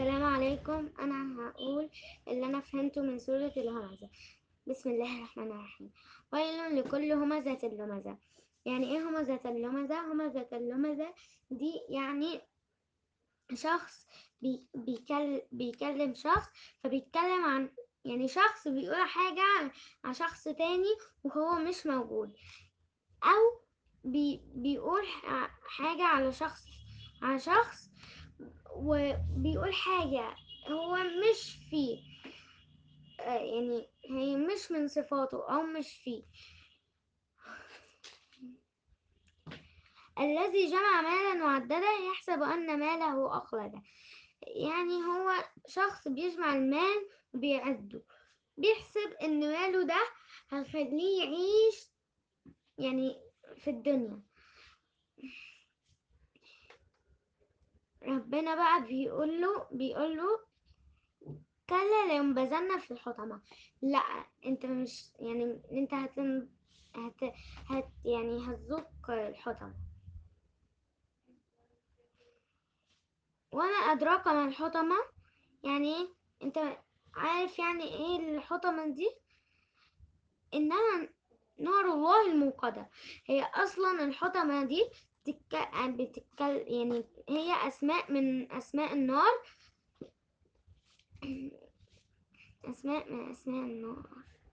السلام عليكم أنا هقول اللي أنا فهمته من سورة الهمزة بسم الله الرحمن الرحيم ويل لكل همزة لمزة يعني إيه همزة لمزة؟ همزة لمزة دي يعني شخص بي بيكلم, بيكلم شخص فبيتكلم عن يعني شخص بيقول حاجة عن, عن شخص تاني وهو مش موجود أو بي بيقول حاجة على شخص على شخص وبيقول حاجة هو مش فيه يعني هي مش من صفاته أو مش فيه الذي جمع مالا وعدده يحسب أن ماله أخلده يعني هو شخص بيجمع المال وبيعده بيحسب إن ماله ده هيخليه يعيش يعني في الدنيا ربنا بقى بيقول له بيقول له كلا لينبذن في الحطمة لا انت مش يعني انت هت هت, هت يعني هتذوق الحطمة وما أدراك ما الحطمة يعني ايه انت عارف يعني ايه الحطمة دي انها نار الله الموقدة هي اصلا الحطمة دي بتتك... بتتكل... يعني هي اسماء من اسماء النار اسماء من اسماء النار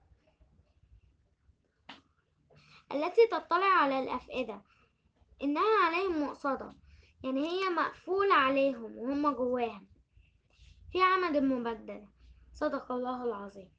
التي تطلع على الافئدة انها عليهم مؤصدة يعني هي مقفولة عليهم وهم جواها في عمد مبدلة صدق الله العظيم